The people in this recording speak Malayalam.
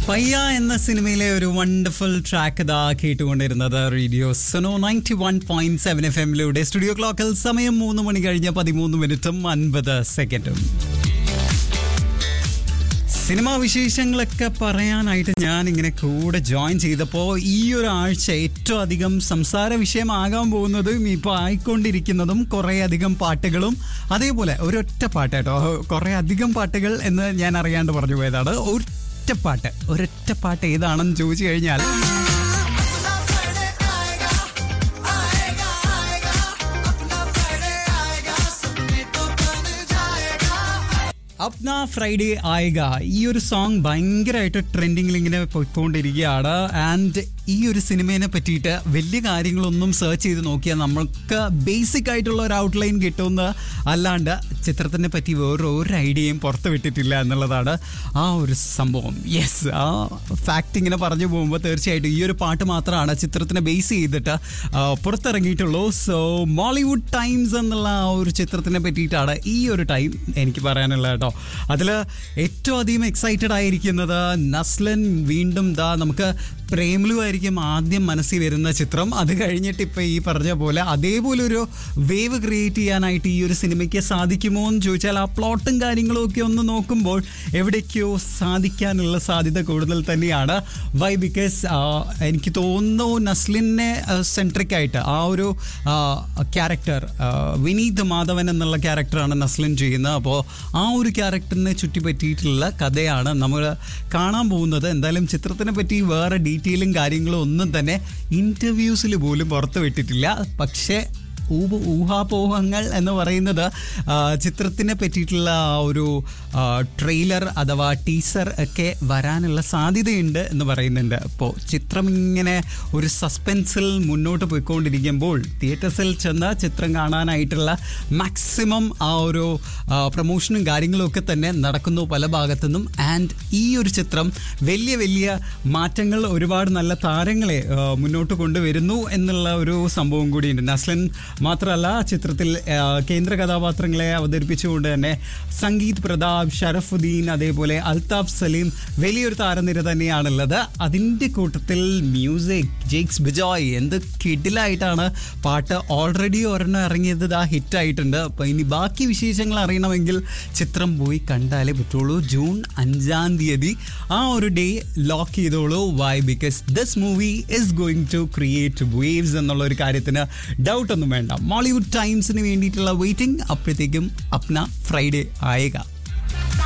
പയ്യ എന്ന സിനിമയിലെ ഒരു വണ്ടർഫുൾ ട്രാക്ക് ഇതാ കേട്ടുകൊണ്ടിരുന്നത് radio Sono ninety one point seven F എമ്മിലൂടെ സ്റ്റുഡിയോ ക്ലോക്കിൽ സമയം മൂന്ന് മണി കഴിഞ്ഞ പതിമൂന്ന് മിനിറ്റും അൻപത് സെക്കൻഡും സിനിമാ വിശേഷങ്ങളൊക്കെ പറയാനായിട്ട് ഞാൻ ഇങ്ങനെ കൂടെ ജോയിൻ ചെയ്തപ്പോൾ ഈ ഒരു ആഴ്ച ഏറ്റവും അധികം സംസാര വിഷയമാകാൻ പോകുന്നതും ഇപ്പോൾ ആയിക്കൊണ്ടിരിക്കുന്നതും കുറേ അധികം പാട്ടുകളും അതേപോലെ ഒരൊറ്റ പാട്ട് കേട്ടോ കുറേ അധികം പാട്ടുകൾ എന്ന് ഞാൻ അറിയാണ്ട് പറഞ്ഞു പോയതാണ് ഒറ്റ പാട്ട് ഒരൊറ്റ പാട്ട് ഏതാണെന്ന് ചോദിച്ചു കഴിഞ്ഞാൽ അപ്ന ഫ്രൈഡേ ആയക ഈ ഒരു സോങ് ഭയങ്കരമായിട്ട് ട്രെൻഡിങ്ങിൽ ഇങ്ങനെ പോയിക്കൊണ്ടിരിക്കുകയാണ് ആൻഡ് ഈ ഒരു സിനിമയെ പറ്റിയിട്ട് വലിയ കാര്യങ്ങളൊന്നും സെർച്ച് ചെയ്ത് നോക്കിയാൽ നമ്മൾക്ക് ബേസിക് ആയിട്ടുള്ള ഒരു ഔട്ട്ലൈൻ കിട്ടുമെന്ന് അല്ലാണ്ട് ചിത്രത്തിനെ പറ്റി വേറെ ഒരു ഐഡിയയും പുറത്ത് വിട്ടിട്ടില്ല എന്നുള്ളതാണ് ആ ഒരു സംഭവം യെസ് ആ ഫാക്ട് ഇങ്ങനെ പറഞ്ഞു പോകുമ്പോൾ തീർച്ചയായിട്ടും ഈ ഒരു പാട്ട് മാത്രമാണ് ചിത്രത്തിനെ ബേസ് ചെയ്തിട്ട് ആ, പുറത്തിറങ്ങിയിട്ടുള്ളൂ സോ മോളിവുഡ് ടൈംസ് എന്നുള്ള ആ ഒരു ചിത്രത്തിനെ പറ്റിയിട്ടാണ് ഈ ഒരു ടൈം എനിക്ക് പറയാനുള്ളത് കേട്ടോ അതിൽ ഏറ്റവും അധികം എക്സൈറ്റഡ് ആയിരിക്കുന്നത് നസ്ലൻ വീണ്ടും ദാ നമുക്ക് പ്രേമലു ആയിരിക്കും ആദ്യം മനസ്സിൽ വരുന്ന ചിത്രം അത് കഴിഞ്ഞിട്ട് ഇപ്പം ഈ പറഞ്ഞ പോലെ അതേപോലെ ഒരു വേവ് ക്രിയേറ്റ് ചെയ്യാനായിട്ട് ഈ ഒരു സിനിമയ്ക്ക് സാധിക്കുമോ എന്ന് ചോദിച്ചാൽ ആ പ്ലോട്ടും കാര്യങ്ങളും ഒക്കെ ഒന്ന് നോക്കുമ്പോൾ എവിടേക്കോ സാധിക്കാനുള്ള സാധ്യത കൂടുതൽ തന്നെയാണ് വൈ ബിക്കോസ് എനിക്ക് തോന്നുന്നു നസ്ലിനെ സെൻട്രിക് ആയിട്ട് ആ ഒരു ക്യാരക്ടർ വിനീത് മാധവൻ എന്നുള്ള ക്യാരക്ടറാണ് നസ്ലിൻ ചെയ്യുന്നത് അപ്പോൾ ആ ഒരു ക്യാരക്ടറിനെ ചുറ്റിപ്പറ്റിയിട്ടുള്ള കഥയാണ് നമ്മൾ കാണാൻ പോകുന്നത് എന്തായാലും ചിത്രത്തിനെ പറ്റി വേറെ ഡീറ്റെയിലും കാര്യങ്ങളും ഒന്നും തന്നെ ഇൻ്റർവ്യൂസിൽ പോലും പുറത്തു വിട്ടിട്ടില്ല പക്ഷേ ഊഹ- ഊഹാപോഹങ്ങൾ എന്ന് പറയുന്നത് ആ, ചിത്രത്തിനെ പറ്റിയിട്ടുള്ള ആ ഒരു ട്രെയിലർ അഥവാ ടീസർ ഒക്കെ വരാനുള്ള സാധ്യതയുണ്ട് എന്ന് പറയുന്നുണ്ട് അപ്പോൾ ചിത്രം ഇങ്ങനെ ഒരു സസ്പെൻസിൽ മുന്നോട്ട് പോയിക്കൊണ്ടിരിക്കുമ്പോൾ തിയേറ്റേഴ്സിൽ ചെന്ന് ചിത്രം കാണാനായിട്ടുള്ള മാക്സിമം ആ ഒരു ആ, പ്രൊമോഷനും കാര്യങ്ങളും ഒക്കെ തന്നെ നടക്കുന്നു പല ഭാഗത്തുനിന്നും ആൻഡ് ഈ ഒരു ചിത്രം വലിയ വലിയ മാറ്റങ്ങൾ ഒരുപാട് നല്ല താരങ്ങളെ ആ, മുന്നോട്ട് കൊണ്ടുവരുന്നു എന്നുള്ള ഒരു സംഭവം കൂടിയുണ്ട് നസ്ലൻ മാത്രമല്ല ചിത്രത്തിൽ ആ, കേന്ദ്ര കഥാപാത്രങ്ങളെ അവതരിപ്പിച്ചുകൊണ്ട് തന്നെ സംഗീത് പ്രതാപ് ഷറഫുദ്ദീൻ അതേപോലെ അൽതാഫ് സലീം വലിയൊരു താരനിര തന്നെയാണുള്ളത് അതിൻ്റെ കൂട്ടത്തിൽ മ്യൂസിക് ജെയ്ക്സ് ബിജോയ് എന്ത് കിഡിലായിട്ടാണ് പാട്ട് ഓൾറെഡി ഒരെണ്ണം ഇറങ്ങിയത് ഇതാ ഹിറ്റായിട്ടുണ്ട് അപ്പോൾ ഇനി ബാക്കി വിശേഷങ്ങൾ അറിയണമെങ്കിൽ ചിത്രം പോയി കണ്ടാലേ പറ്റുള്ളൂ ജൂൺ അഞ്ചാം തീയതി ആ ഒരു ഡേ ലോക്ക് ചെയ്തോളൂ why because this movie is going to create waves എന്നുള്ള ഒരു കാര്യത്തിന് ഡൗട്ട് ഒന്നും വേണ്ട മോളിവുഡ് ടൈംസിന് വേണ്ടിയിട്ടുള്ള വെയിറ്റിംഗ് അപ്പോഴത്തേക്കും അപ്ന ഫ്രൈഡേ ആയേക്കാം